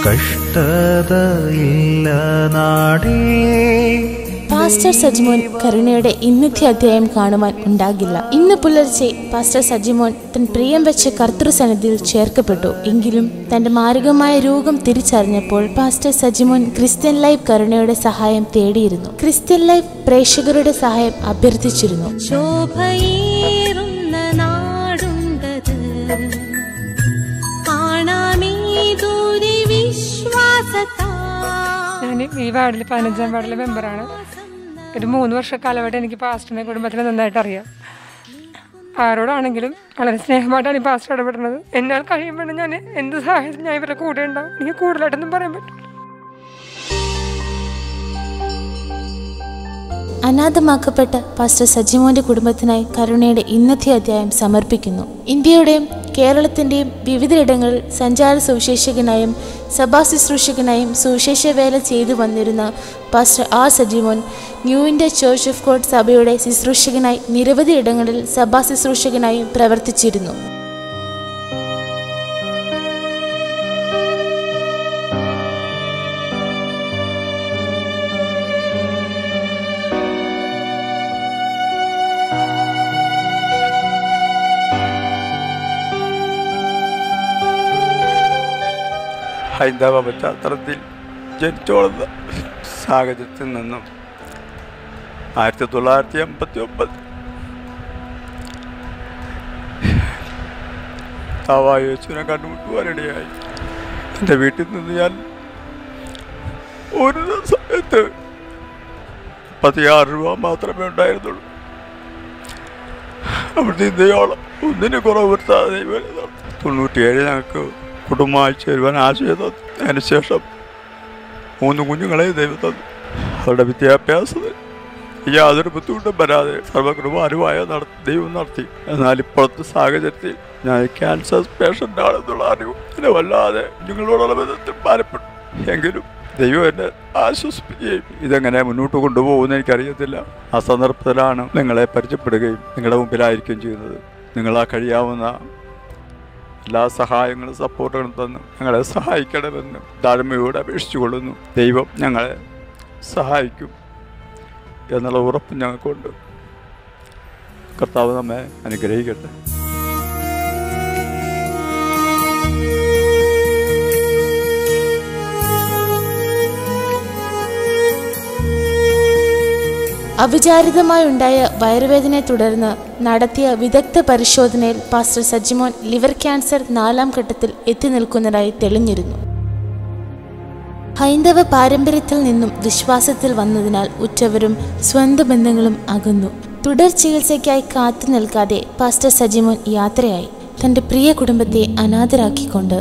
കഷ്ടതയില്ല നാടേ pastor Sajimon കരുണയുടെ ഇന്നത്തെ അധ്യായം കാണുവാൻ ഉണ്ടാകില്ല ഇന്ന് പുലർച്ചെ പാസ്റ്റർ സജിമോൻ തൻ പ്രിയം വെച്ച കർത്തൃസന്നിധിയിൽ ചേർക്കപ്പെട്ടു എങ്കിലും തന്റെ മാരകമായ രോഗം തിരിച്ചറിഞ്ഞപ്പോൾ പാസ്റ്റർ സജിമോൻ ക്രിസ്ത്യൻ ലൈഫ് കരുണയുടെ സഹായം തേടിയിരുന്നു ക്രിസ്ത്യൻ ലൈഫ് പ്രേക്ഷകരുടെ സഹായം അഭ്യർത്ഥിച്ചിരുന്നു ശോഭയേറുന്ന നാടുണ്ടത് കാണാമേ ദൂരെ വിശ്വാസത്താ ഞാൻ ഈ വാർഡിൽ പതിനഞ്ചാം വാർഡിലെ മെമ്പറാണ് ഒരു മൂന്ന് വർഷക്കാലമായിട്ട് എനിക്ക് പാസ്റ്ററിനെ കുടുംബത്തിനെ നന്നായിട്ട് അറിയാം ആരോടാണെങ്കിലും വളരെ സ്നേഹമായിട്ടാണ് ഈ പാസ്റ്റർ ഇടപെടുന്നത് എന്നാൽ കഴിയുമ്പോൾ ഞാൻ എന്ത് സാഹചര്യം ഞാൻ ഇവരുടെ കൂടെ ഉണ്ടാവും എനിക്ക് കൂടുതലായിട്ടൊന്നും പറയാൻ പറ്റില്ല അനാഥമാക്കപ്പെട്ട പാസ്റ്റർ സജിമോന്റെ കുടുംബത്തിനായി കരുണയുടെ ഇന്നത്തെ അധ്യായം സമർപ്പിക്കുന്നു ഇന്ത്യയുടെയും കേരളത്തിന്റെയും വിവിധയിടങ്ങളിൽ സഞ്ചാര സുവിശേഷകനായും സഭാ ശുശ്രൂഷകനായും സുവിശേഷ വേല ചെയ്തു വന്നിരുന്ന pastor R Sajimon New India church of God സഭയുടെ ശുശ്രൂഷകനായി നിരവധി ഇടങ്ങളിൽ സഭാ ശുശ്രൂഷകനായും പ്രവർത്തിച്ചിരുന്നു ഹൈന്ദവ പശ്ചാത്തലത്തിൽ ജനിച്ചു വളർന്ന സാഹചര്യത്തിൽ നിന്നും ആയിരത്തി തൊള്ളായിരത്തി എൺപത്തി ഒമ്പത് താവായ യേശുവിനെ കണ്ടുമുട്ടുവാനിടയായി എൻ്റെ വീട്ടിൽ നിന്ന് ഞാൻ ഒരു സമയത്ത് പതിയാറ് രൂപ മാത്രമേ ഉണ്ടായിരുന്നുള്ളൂ അവിടുത്തെ ഇന്ത്യയോളം ഒന്നിന് കുറവ് വരുത്താതെ ദൈവം എന്നെ നടത്തി. തൊണ്ണൂറ്റിയേഴ് ഞങ്ങൾക്ക് കുടുംബമായി ചേരുവാൻ ആശയം തന്നു അതിനുശേഷം മൂന്ന് കുഞ്ഞുങ്ങളെ ദൈവം തന്നു അവരുടെ വിദ്യാഭ്യാസത്തിൽ യാതൊരു ബുദ്ധിമുട്ടും വരാതെ സർവകൃപാനുമായ നടത്തി ദൈവം നടത്തി എന്നാൽ ഇപ്പോഴത്തെ സാഹചര്യത്തിൽ ഞാൻ ക്യാൻസർ പേഷ്യൻ്റ് ആണെന്നുള്ള അറിവ് എന്നെ വല്ലാതെ നിങ്ങളോടുള്ള ബന്ധത്തിൽ ഭാരപ്പെട്ടു എങ്കിലും ദൈവം എന്നെ ആശ്വസിപ്പിക്കുകയും ഇതെങ്ങനെ മുന്നോട്ട് കൊണ്ടുപോകുമെന്ന് എനിക്കറിയത്തില്ല ആ സന്ദർഭത്തിലാണ് നിങ്ങളെ പരിചയപ്പെടുകയും നിങ്ങളുടെ മുമ്പിലായിരിക്കുകയും ചെയ്യുന്നത് നിങ്ങളാ കഴിയാവുന്ന എല്ലാ സഹായങ്ങളും സപ്പോർട്ടുകളും തന്നു ഞങ്ങളെ സഹായിക്കണമെന്ന് താഴ്മയോടെ അപേക്ഷിച്ചു കൊള്ളുന്നു ദൈവം ഞങ്ങളെ സഹായിക്കും എന്നുള്ള ഉറപ്പ് ഞങ്ങൾക്കുണ്ട് കർത്താവ് നമ്മെ അനുഗ്രഹിക്കട്ടെ അവിചാരിതമായുണ്ടായ വയറുവേദനയെ തുടർന്ന് നടത്തിയ വിദഗ്ധ പരിശോധനയിൽ പാസ്റ്റർ സജിമോൻ ലിവർ ക്യാൻസർ നാലാം ഘട്ടത്തിൽ എത്തി നിൽക്കുന്നതായി തെളിഞ്ഞിരുന്നു ഹൈന്ദവ പാരമ്പര്യത്തിൽ നിന്നും വിശ്വാസത്തിൽ വന്നതിനാൽ ഉറ്റവരും സ്വന്തം ബന്ധങ്ങളും അകന്നു തുടർ ചികിത്സയ്ക്കായി കാത്തു നിൽക്കാതെ പാസ്റ്റർ സജിമോൻ യാത്രയായി തന്റെ പ്രിയ കുടുംബത്തെ അനാഥരാക്കിക്കൊണ്ട്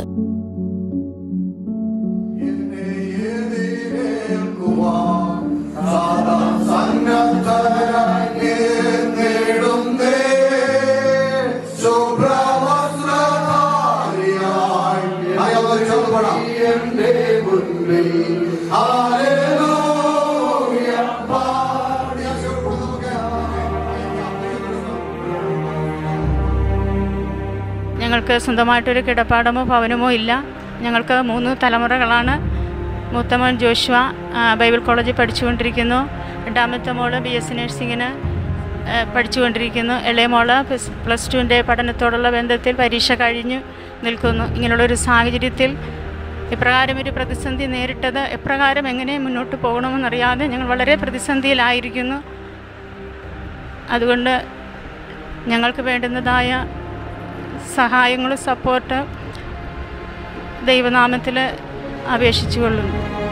ഞങ്ങൾക്ക് സ്വന്തമായിട്ടൊരു കിടപ്പാടമോ ഭവനമോ ഇല്ല ഞങ്ങൾക്ക് മൂന്ന് തലമുറകളാണ് മൂത്തമോൻ ജോഷുവ ആ, ബൈബിൾ കോളേജിൽ പഠിച്ചുകൊണ്ടിരിക്കുന്നു രണ്ടാമത്തെ മോള് ബി എസ് നഴ്സിങ്ങിന് ആ, പഠിച്ചുകൊണ്ടിരിക്കുന്നു ഇളയ മോള് പ്ലസ് പ്ലസ് ടുവിൻ്റെ പഠനത്തോടുള്ള ബന്ധത്തിൽ പരീക്ഷ കഴിഞ്ഞു നിൽക്കുന്നു ഇങ്ങനെയുള്ളൊരു സാഹചര്യത്തിൽ ഇപ്രകാരം ഒരു പ്രതിസന്ധി നേരിട്ടത് എപ്രകാരം എങ്ങനെ മുന്നോട്ട് പോകണമെന്നറിയാതെ ഞങ്ങൾ വളരെ പ്രതിസന്ധിയിലായിരിക്കുന്നു അതുകൊണ്ട് ഞങ്ങൾക്ക് വേണ്ടുന്നതായ സഹായങ്ങളും സപ്പോർട്ട് ദൈവനാമത്തിൽ അപേക്ഷിച്ചു കൊള്ളുന്നു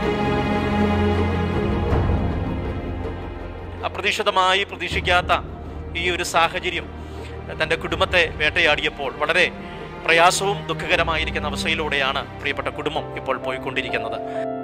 അപ്രതീക്ഷിതമായി പ്രതീക്ഷിക്കാത്ത ഈ ഒരു സാഹചര്യം തൻ്റെ കുടുംബത്തെ വേട്ടയാടിയപ്പോൾ വളരെ പ്രയാസവും ദുഃഖകരമായിരിക്കുന്ന അവസ്ഥയിലൂടെയാണ് പ്രിയപ്പെട്ട കുടുംബം ഇപ്പോൾ പോയിക്കൊണ്ടിരിക്കുന്നത്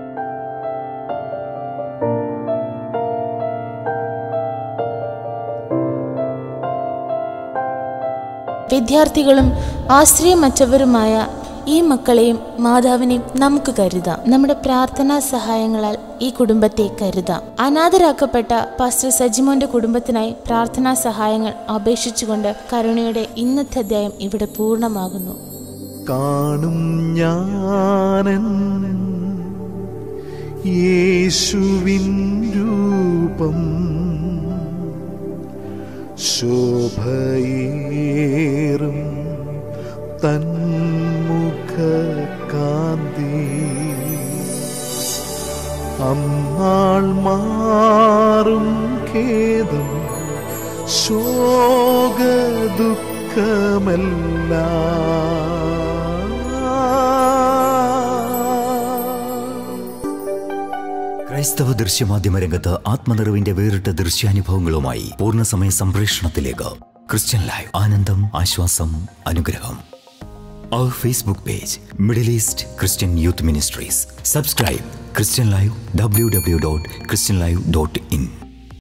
വിദ്യാർത്ഥികളും ആശ്രയമറ്റവരുമായ ഈ മക്കളെയും മാതാവിനെയും നമുക്ക് കരുതാം നമ്മുടെ പ്രാർത്ഥനാ സഹായങ്ങളാൽ ഈ കുടുംബത്തെ കരുതാം അനാഥരാക്കപ്പെട്ട പാസ്റ്റർ സജിമോന്റെ കുടുംബത്തിനായി പ്രാർത്ഥനാ സഹായങ്ങൾ അപേക്ഷിച്ചുകൊണ്ട് കരുണയുടെ ഇന്നത്തെ അധ്യായം ഇവിടെ പൂർണ്ണമാകുന്നു കാണും ഞാനെൻ യേശുവിൻ രൂപം ശോഭയേറും തന്മുഖ കാന്തി അന്നാൾ മാറും ഖേദം ശോക ദുഃഖമല്ല ക്രൈസ്തവ ദൃശ്യമാധ്യമ രംഗത്ത് ആത്മനിറവിന്റെ വേറിട്ട ദൃശ്യാനുഭവങ്ങളുമായി പൂർണ്ണസമയ സംപ്രേഷണത്തിലേക്ക് ക്രിസ്ത്യൻ ലൈവ് ആനന്ദം ആശ്വാസം അനുഗ്രഹം അവർ Facebook page Middle East Christian youth ministries subscribe Christian live W W dot Christian live dot in